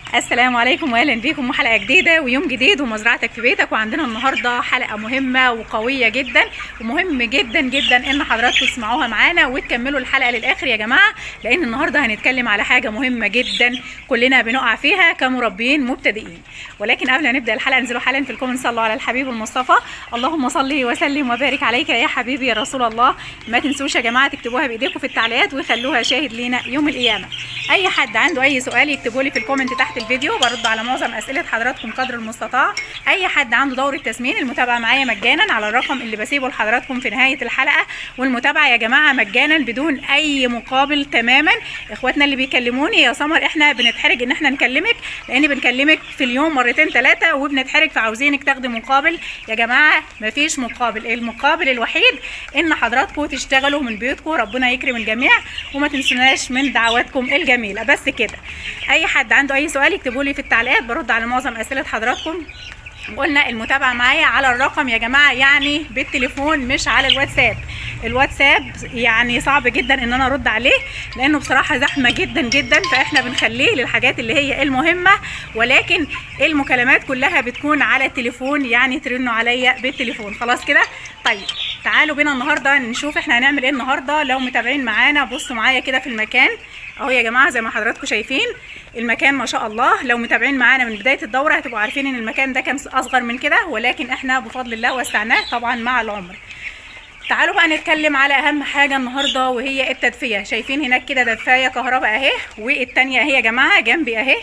السلام عليكم واهلا بيكم وحلقه جديده ويوم جديد ومزرعتك في بيتك وعندنا النهارده حلقه مهمه وقويه جدا ومهم جدا جدا ان حضراتكم تسمعوها معانا وتكملوا الحلقه للاخر يا جماعه لان النهارده هنتكلم على حاجه مهمه جدا كلنا بنقع فيها كمربيين مبتدئين ولكن قبل ما نبدا الحلقه انزلوا حالا في الكومنت صلوا على الحبيب المصطفى اللهم صل وسلم وبارك عليك يا حبيبي يا رسول الله ما تنسوش يا جماعه تكتبوها بايديكم في التعليقات ويخلوها شاهد لينا يوم القيامه اي حد عنده اي سؤال يكتبوا لي في الكومنت تحت الفيديو برد على معظم اسئله حضراتكم قدر المستطاع اي حد عنده دوره تسمين المتابعه معايا مجانا على الرقم اللي بسيبه لحضراتكم في نهايه الحلقه والمتابعه يا جماعه مجانا بدون اي مقابل تماما اخواتنا اللي بيكلموني يا سمر احنا بنتحرج ان احنا نكلمك لان بنكلمك في اليوم مرتين ثلاثه وبنتحرج فعاوزينك تاخدي مقابل يا جماعه مفيش مقابل المقابل الوحيد ان حضراتكم تشتغلوا من بيوتكم ربنا يكرم الجميع وما تنسوناش من دعواتكم الجميله بس كده اي حد عنده اي سؤال يكتبوا لي في التعليقات برد على معظم اسئله حضراتكم قلنا المتابعه معايا على الرقم يا جماعه يعني بالتليفون مش على الواتساب الواتساب يعني صعب جدا ان انا ارد عليه لانه بصراحه زحمه جدا جدا فاحنا بنخليه للحاجات اللي هي المهمه ولكن المكالمات كلها بتكون على التليفون يعني ترنوا عليا بالتليفون خلاص كده طيب تعالوا بينا النهارده نشوف احنا هنعمل ايه النهارده لو متابعين معانا بصوا معايا كده في المكان اهو يا جماعه زي ما حضراتكم شايفين المكان ما شاء الله لو متابعين معانا من بدايه الدوره هتبقوا عارفين ان المكان ده كان اصغر من كده ولكن احنا بفضل الله وسعناه طبعا مع العمر تعالوا بقى نتكلم على اهم حاجه النهارده وهي التدفئه شايفين هناك كده دفايه كهرباء اهي والتانيه اهي يا جماعه جنبي اهي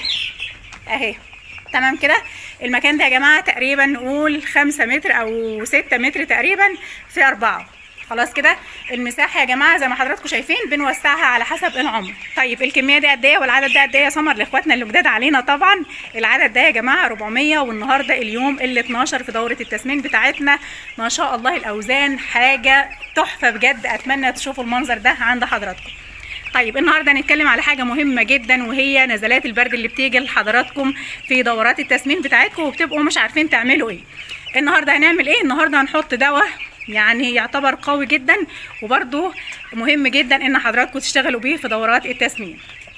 اهي تمام كده المكان ده يا جماعه تقريبا نقول خمسة متر او ستة متر تقريبا في أربعة خلاص كده المساحه يا جماعه زي ما حضراتكم شايفين بنوسعها على حسب العمر طيب الكميه دي قد ايه والعدد ده قد ايه يا سمر لاخواتنا اللي جداد علينا طبعا العدد ده يا جماعه 400 والنهارده اليوم ال 12 في دوره التسمين بتاعتنا ما شاء الله الاوزان حاجه تحفه بجد اتمنى تشوفوا المنظر ده عند حضراتكم طيب النهارده هنتكلم على حاجه مهمه جدا وهي نزلات البرد اللي بتيجي لحضراتكم في دورات التسمين بتاعتكم وبتبقوا مش عارفين تعملوا ايه النهارده هنعمل ايه النهارده هنحط دواء يعني يعتبر قوي جدا وبرده مهم جدا ان حضراتكم تشتغلوا بيه في دورات التسمين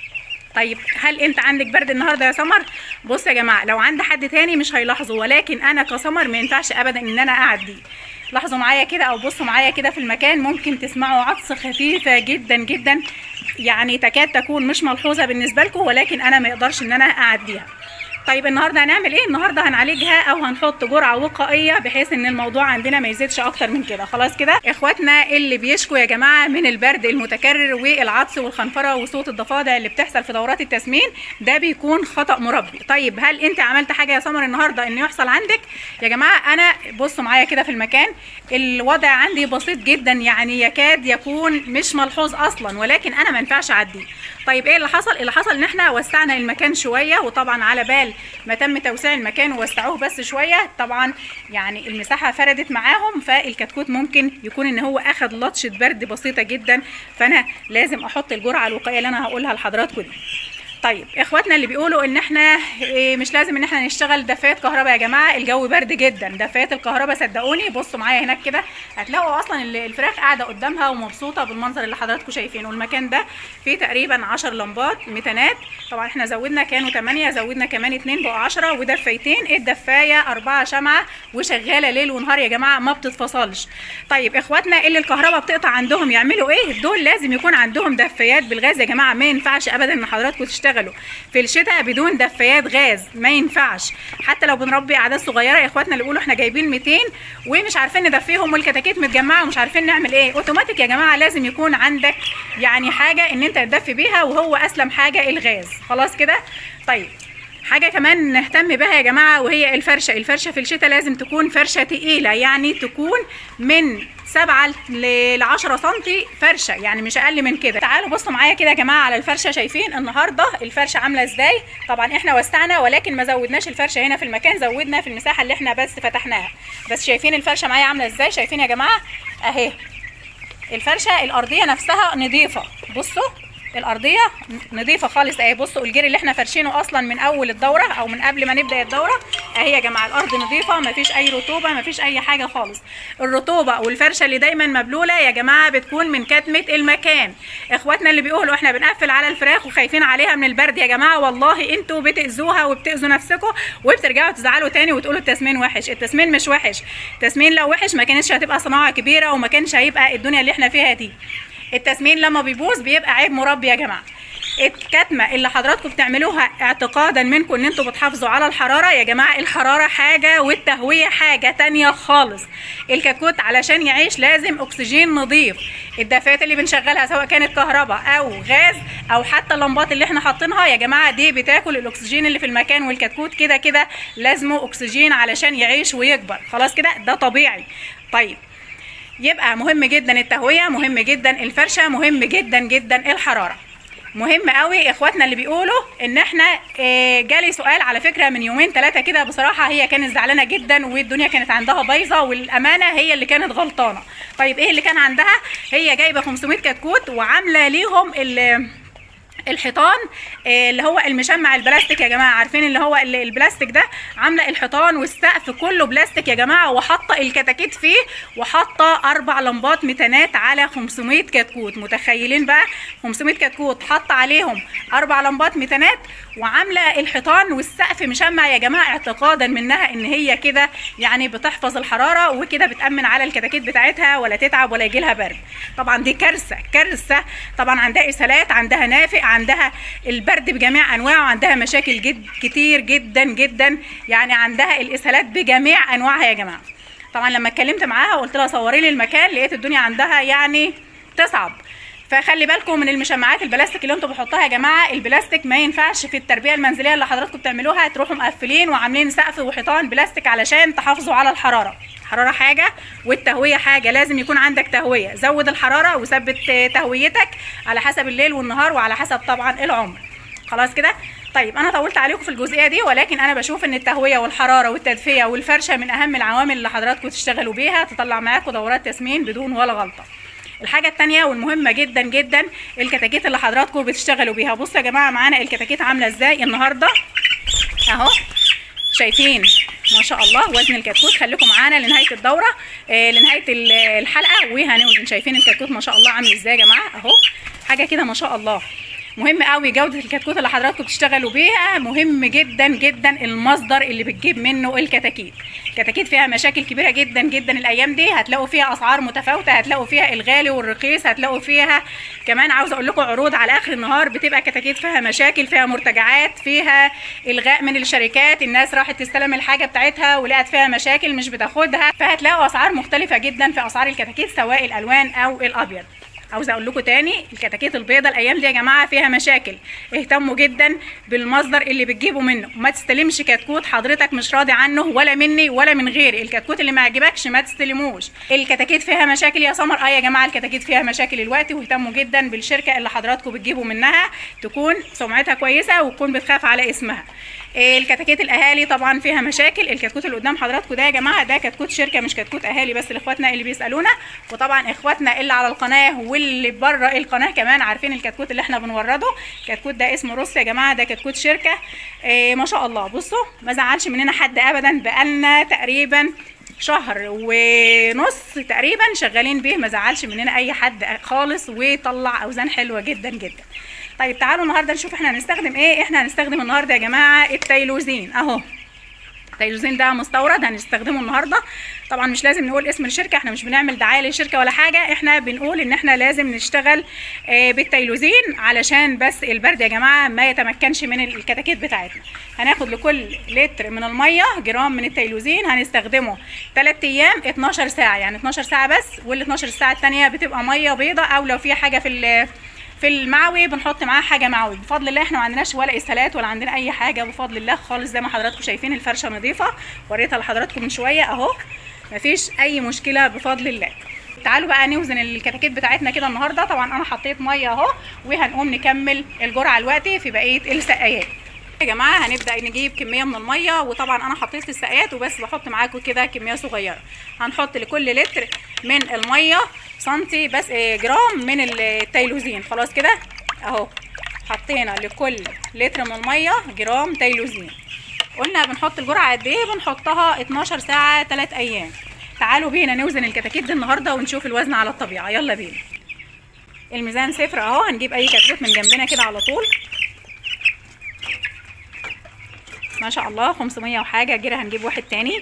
طيب هل انت عندك برد النهارده يا سمر بص يا جماعه لو عند حد تاني مش هيلاحظه ولكن انا كسمر ما ينفعش ابدا ان انا اعدي لاحظوا معايا كده او بصوا معايا كده في المكان ممكن تسمعوا عطس خفيفه جدا جدا يعني تكاد تكون مش ملحوظه بالنسبه لكم ولكن انا ما اقدرش ان انا اعديها طيب النهارده هنعمل ايه النهارده هنعالجها او هنحط جرعه وقائيه بحيث ان الموضوع عندنا ما يزيدش اكتر من كده خلاص كده اخواتنا اللي بيشكوا يا جماعه من البرد المتكرر والعطس والخنفره وصوت الضفادع اللي بتحصل في دورات التسمين ده بيكون خطا مربي طيب هل انت عملت حاجه يا سمر النهارده انه يحصل عندك يا جماعه انا بصوا معايا كده في المكان الوضع عندي بسيط جدا يعني يكاد يكون مش ملحوظ اصلا ولكن انا ما ينفعش اعديه طيب ايه اللي حصل اللي حصل ان احنا وسعنا المكان شويه وطبعا على بال ما تم توسيع المكان ووسعوه بس شويه طبعا يعني المساحه فردت معاهم فالكتكوت ممكن يكون ان هو اخد لطشه برد بسيطه جدا فانا لازم احط الجرعه الوقائيه اللي انا هقولها لحضراتكم دي طيب اخواتنا اللي بيقولوا ان احنا إيه مش لازم ان احنا نشتغل دفايات كهرباء يا جماعه الجو برد جدا دفايات الكهرباء صدقوني بصوا معايا هناك كده هتلاقوا اصلا الفراخ قاعده قدامها ومبسوطه بالمنظر اللي حضراتكم شايفينه المكان ده فيه تقريبا 10 لمبات ميتانات طبعا احنا زودنا كانوا 8 زودنا كمان 2 بقوا 10 ودفايتين الدفايه 4 شمعه وشغاله ليل ونهار يا جماعه ما بتتفصلش طيب اخواتنا اللي الكهرباء بتقطع عندهم يعملوا ايه دول لازم يكون عندهم دفايات بالغاز يا جماعه ما ينفعش ابدا ان حضراتكم تشتغلوا في الشتاء بدون دفايات غاز ما ينفعش حتى لو بنربي اعداد صغيره يا اخواتنا اللي بيقولوا احنا جايبين 200 ومش عارفين ندفيهم والكتاكيت متجمعه ومش عارفين نعمل ايه اوتوماتيك يا جماعه لازم يكون عندك يعني حاجه ان انت تدفي بيها وهو اسلم حاجه الغاز خلاص كده طيب حاجة كمان نهتم بها يا جماعة وهي الفرشة الفرشة في الشتاء لازم تكون فرشة تقيلة يعني تكون من 7 ل 10 سم فرشه يعني مش اقل من كده تعالوا بصوا معايا كده يا جماعه على الفرشه شايفين النهارده الفرشه عامله ازاي طبعا احنا وسعنا ولكن ما زودناش الفرشه هنا في المكان زودنا في المساحه اللي احنا بس فتحناها بس شايفين الفرشه معايا عامله ازاي شايفين يا جماعه اهي الفرشه الارضيه نفسها نظيفه بصوا الارضيه نظيفه خالص اهي بصوا الجير اللي احنا فرشينه اصلا من اول الدوره او من قبل ما نبدا الدوره اهي يا جماعه الارض نظيفه مفيش اي رطوبه مفيش اي حاجه خالص الرطوبه والفرشه اللي دايما مبلوله يا جماعه بتكون من كتمه المكان اخواتنا اللي بيقولوا احنا بنقفل على الفراخ وخايفين عليها من البرد يا جماعه والله انتوا بتاذوها وبتاذوا نفسكم وبترجعوا تزعلوا تاني وتقولوا التسمين وحش التسمين مش وحش التسمين لو وحش ما كانتش هتبقى صناعه كبيره وما كانش هيبقى الدنيا اللي احنا فيها دي التسمين لما بيبوظ بيبقى عيب مربي يا جماعه الكتمه اللي حضراتكم بتعملوها اعتقادا منكم ان انتوا بتحافظوا على الحراره يا جماعه الحراره حاجه والتهويه حاجه تانية خالص الكتكوت علشان يعيش لازم اكسجين نظيف الدفايات اللي بنشغلها سواء كانت كهرباء او غاز او حتى اللمبات اللي احنا حاطينها يا جماعه دي بتاكل الاكسجين اللي في المكان والكتكوت كده كده لازمه اكسجين علشان يعيش ويكبر خلاص كده ده طبيعي طيب يبقى مهم جدا التهويه مهم جدا الفرشه مهم جدا جدا الحراره مهم قوي اخواتنا اللي بيقولوا ان احنا آه، جالي سؤال على فكره من يومين ثلاثه كده بصراحه هي كانت زعلانه جدا والدنيا كانت عندها بايظه والامانه هي اللي كانت غلطانه طيب ايه اللي كان عندها هي جايبه 500 كتكوت وعامله ليهم ال الحيطان آه، اللي هو المشمع البلاستيك يا جماعه عارفين اللي هو ال- البلاستيك ده عامله الحيطان والسقف كله بلاستيك يا جماعه وحاطه الكتاكيت فيه وحاطه اربع لمبات ميتانات على 500 كتكوت متخيلين بقى 500 كتكوت حاطه عليهم اربع لمبات ميتانات وعامله الحيطان والسقف مشمع يا جماعه اعتقادا منها ان هي كده يعني بتحفظ الحراره وكده بتامن على الكتاكيت بتاعتها ولا تتعب ولا يجي لها برد طبعا دي كارثه كارثه طبعا عندها اسهالات عندها نافق عندها البرد بجميع انواعه عندها مشاكل جد كتير جدا جدا يعني عندها الاسهالات بجميع انواعها يا جماعه طبعا لما اتكلمت معاها قلت لها صوري لي المكان لقيت الدنيا عندها يعني تصعب فخلي بالكم من المشمعات البلاستيك اللي انتوا بتحطوها يا جماعه البلاستيك ما ينفعش في التربيه المنزليه اللي حضراتكم بتعملوها تروحوا مقفلين وعاملين سقف وحيطان بلاستيك علشان تحافظوا على الحراره الحراره حاجه والتهويه حاجه لازم يكون عندك تهويه زود الحراره وثبت آه، تهويتك على حسب الليل والنهار وعلى حسب طبعا العمر خلاص كده طيب انا طولت عليكم في الجزئيه دي ولكن انا بشوف ان التهويه والحراره والتدفئه والفرشه من اهم العوامل اللي حضراتكم تشتغلوا بيها تطلع معاكم دورات تسمين بدون ولا غلطه الحاجه التانية والمهمه جدا جدا الكتاكيت اللي حضراتكم بتشتغلوا بيها بصوا يا جماعه معانا الكتاكيت عامله ازاي النهارده اهو شايفين ما شاء الله وزن الكتكوت خليكم معانا لنهايه الدوره آه لنهايه ال- الحلقه وهنوزن شايفين الكتكوت ما شاء الله عامل ازاي يا جماعه اهو حاجه كده ما شاء الله مهم قوي جوده الكتكوت اللي حضراتكم بتشتغلوا بيها مهم جدا جدا المصدر اللي بتجيب منه الكتاكيت الكتاكيت فيها مشاكل كبيره جدا جدا الايام دي هتلاقوا فيها اسعار متفاوته هتلاقوا فيها الغالي والرخيص هتلاقوا فيها كمان عاوزه اقول لكم عروض على اخر النهار بتبقى كتاكيت فيها مشاكل فيها مرتجعات فيها الغاء من الشركات الناس راحت تستلم الحاجه بتاعتها ولقت فيها مشاكل مش بتاخدها فهتلاقوا اسعار مختلفه جدا في اسعار الكتاكيت سواء الالوان او الابيض عاوزه اقول لكم تاني الكتاكيت البيضاء الايام دي يا جماعه فيها مشاكل اهتموا جدا بالمصدر اللي بتجيبوا منه ما تستلمش كتكوت حضرتك مش راضي عنه ولا مني ولا من غيري الكتكوت اللي ما عجبكش ما تستلموش الكتاكيت فيها مشاكل يا سمر اه يا جماعه الكتاكيت فيها مشاكل الوقت واهتموا جدا بالشركه اللي حضراتكم بتجيبوا منها تكون سمعتها كويسه وتكون بتخاف على اسمها إيه الكتاكيت الاهالي طبعا فيها مشاكل الكتكوت اللي قدام حضراتكم ده يا جماعه ده كتكوت شركه مش كتكوت اهالي بس لاخواتنا اللي بيسالونا وطبعا اخواتنا اللي على القناه واللي بره القناه كمان عارفين الكتكوت اللي احنا بنورده الكتكوت ده اسمه روس يا جماعه ده كتكوت شركه إيه ما شاء الله بصوا ما زعلش مننا حد ابدا بقالنا تقريبا شهر ونص تقريبا شغالين بيه ما زعلش مننا اي حد خالص وطلع اوزان حلوه جدا جدا طيب تعالوا النهارده نشوف احنا هنستخدم ايه احنا هنستخدم النهارده يا جماعه التيلوزين اهو التيلوزين ده مستورد هنستخدمه النهارده طبعا مش لازم نقول اسم الشركه احنا مش بنعمل دعايه للشركه ولا حاجه احنا بنقول ان احنا لازم نشتغل آه، بالتيلوزين علشان بس البرد يا جماعه ما يتمكنش من الكتاكيت بتاعتنا هناخد لكل لتر من الميه جرام من التيلوزين هنستخدمه 3 ايام 12 ساعه يعني 12 ساعه بس وال 12 ساعه الثانيه بتبقى ميه بيضه او لو في حاجه في ال- في المعوي بنحط معاه حاجه معوي بفضل الله احنا ما عندناش ولا اسهالات ولا عندنا اي حاجه بفضل الله خالص زي ما حضراتكم شايفين الفرشه نظيفه وريتها لحضراتكم من شويه اهو مفيش اي مشكله بفضل الله تعالوا بقى نوزن الكتاكيت بتاعتنا كده النهارده طبعا انا حطيت ميه اهو وهنقوم نكمل الجرعه دلوقتي في بقيه السقايات يا جماعه هنبدا نجيب كميه من الميه وطبعا انا حطيت السقايات وبس بحط معاكم كده كميه صغيره هنحط لكل لتر من الميه سنتي بس آه، جرام من التيلوزين خلاص كده اهو حطينا لكل لتر من الميه جرام تيلوزين قلنا بنحط الجرعه قد ايه بنحطها 12 ساعه 3 ايام تعالوا بينا نوزن الكتاكيت دي النهارده ونشوف الوزن على الطبيعه يلا بينا الميزان صفر اهو هنجيب اي كتكوت من جنبنا كده على طول ما شاء الله 500 وحاجه جرى هنجيب واحد تاني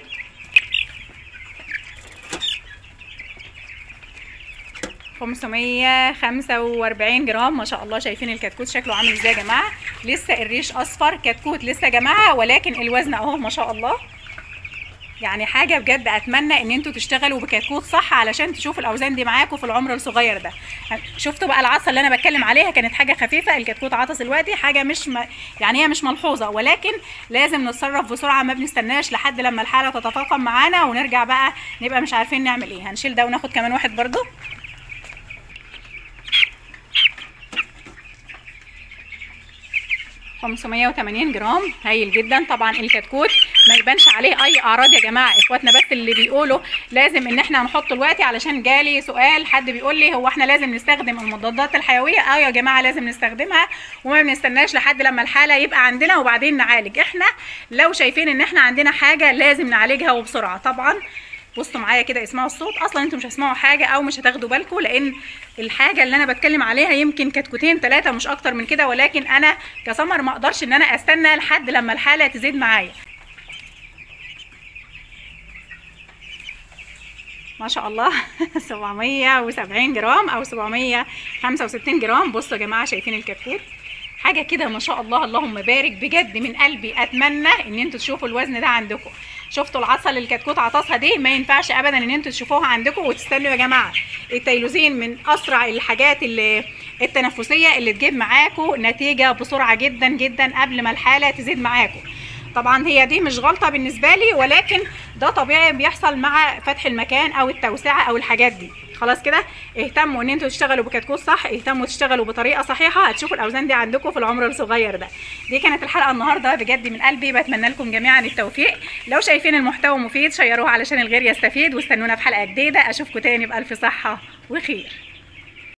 خمسمية خمسة وأربعين جرام ما شاء الله شايفين الكتكوت شكله عامل ازاي يا جماعة لسه الريش أصفر كتكوت لسه يا جماعة ولكن الوزن أهو ما شاء الله يعني حاجة بجد أتمنى إن انتوا تشتغلوا بكتكوت صح علشان تشوفوا الأوزان دي معاكم في العمر الصغير ده شفتوا بقى العطسة اللي أنا بتكلم عليها كانت حاجة خفيفة الكتكوت عطس دلوقتي حاجة مش م... يعني هي مش ملحوظة ولكن لازم نتصرف بسرعة ما بنستناش لحد لما الحالة تتفاقم معانا ونرجع بقى نبقى مش عارفين نعمل إيه هنشيل ده وناخد كمان واحد برضو خمسمية وتمانين جرام هايل جدا طبعا الكتكوت ما يبانش عليه اي اعراض يا جماعه اخواتنا بس اللي بيقولوا لازم ان احنا نحطه دلوقتي علشان جالي سؤال حد بيقول لي هو احنا لازم نستخدم المضادات الحيويه اه يا جماعه لازم نستخدمها وما بنستناش لحد لما الحاله يبقى عندنا وبعدين نعالج احنا لو شايفين ان احنا عندنا حاجه لازم نعالجها وبسرعه طبعا بصوا معايا كده اسمعوا الصوت اصلا انتوا مش هتسمعوا حاجه او مش هتاخدوا بالكم لان الحاجه اللي انا بتكلم عليها يمكن كتكوتين ثلاثه مش اكتر من كده ولكن انا كسمر ما اقدرش ان انا استنى لحد لما الحاله تزيد معايا ما شاء الله 770 جرام او 765 جرام بصوا يا جماعه شايفين الكتكوت حاجه كده ما شاء الله اللهم بارك بجد من قلبي اتمنى ان انتوا تشوفوا الوزن ده عندكم شفتوا العصا اللي الكتكوت عطسها دي ما ينفعش ابدا ان انتوا تشوفوها عندكم وتستنوا يا جماعه التيلوزين من اسرع الحاجات اللي التنفسيه اللي تجيب معاكم نتيجه بسرعه جدا جدا قبل ما الحاله تزيد معاكم طبعا هي دي مش غلطه بالنسبه لي ولكن ده طبيعي بيحصل مع فتح المكان او التوسعه او الحاجات دي خلاص كده اهتموا ان انتوا تشتغلوا بكتكوت صح اهتموا تشتغلوا بطريقه صحيحه هتشوفوا الاوزان دي عندكم في العمر الصغير ده دي كانت الحلقه النهارده بجد من قلبي بتمنى لكم جميعا التوفيق لو شايفين المحتوى مفيد شيروه علشان الغير يستفيد واستنونا في حلقه جديده اشوفكم تاني بالف صحه وخير